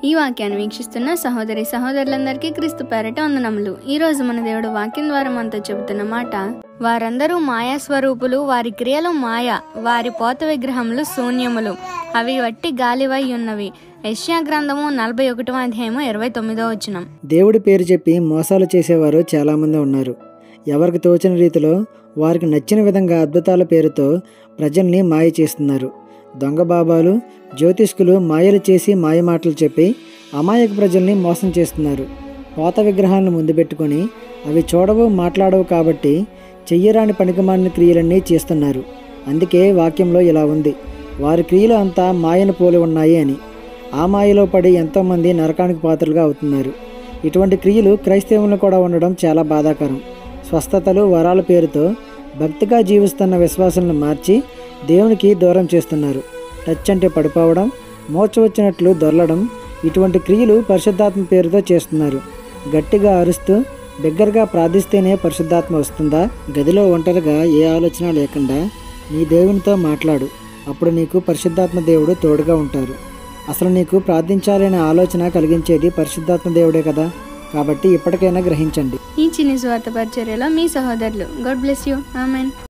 ఈ వాక్యాన్ని వీక్షిస్తున్న సహోదరి సహోదరులందరికీ క్రీస్తు పేరట వందనములు ఈ రోజు మన దేవుడు వాక్యం ద్వారా మనతో చెబుతున్న మాట వారందరూ మాయా స్వరూపులు వారి క్రియలు మాయ వారి పోత విగ్రహములు శూన్యములు అవి వట్టి గాలివై ఉన్నవి యెషయా గ్రంథము నలభై ఒకటో అధ్యాయము ఇరవై తొమ్మిదో వచనం దేవుడి పేరు చెప్పి మోసాలు చేసేవారు చాలామంది ఉన్నారు ఎవరికి తోచిన రీతిలో వారికి నచ్చిన విధంగా అద్భుతాల పేరుతో ప్రజల్ని మాయ చేస్తున్నారు దొంగ బాబాలు జ్యోతిష్కులు మాయలు చేసి మాయ మాటలు చెప్పి అమాయక ప్రజల్ని మోసం చేస్తున్నారు పోత విగ్రహాలను ముందు పెట్టుకొని అవి చూడవు మాట్లాడవు కాబట్టి చెయ్యరాని పనికిమాలిన క్రియలన్నీ చేస్తున్నారు అందుకే వాక్యంలో ఇలా ఉంది వారి క్రియలు అంతా మాయను పోలి ఉన్నాయి అని ఆ మాయలో పడి ఎంతోమంది నరకానికి పాత్రలుగా అవుతున్నారు ఇటువంటి క్రియలు క్రైస్తవులను కూడా ఉండడం చాలా బాధాకరం స్వస్థతలు వరాల పేరుతో భక్తిగా జీవిస్తున్న విశ్వాసాలను మార్చి దేవునికి దూరం చేస్తున్నారు టచ్ అంటే పడిపోవడం మోచ వచ్చినట్లు దొరలడం ఇటువంటి క్రియలు పరిశుద్ధాత్మ పేరుతో చేస్తున్నారు గట్టిగా అరుస్తూ బిగ్గరగా ప్రార్థిస్తేనే పరిశుద్ధాత్మ వస్తుందా గదిలో ఒంటరిగా ఏ ఆలోచన లేకుండా నీ దేవునితో మాట్లాడు అప్పుడు నీకు పరిశుద్ధాత్మ దేవుడు తోడుగా ఉంటారు అసలు నీకు ప్రార్థించాలనే ఆలోచన కలిగించేది పరిశుద్ధాత్మ దేవుడే కదా కాబట్టి ఇప్పటికైనా గ్రహించండి ఈ చిన్ని స్వార్థ పరిచర్యలో మీ సహోదరులు గాడ్ బ్లెస్ యూ ఆమెన్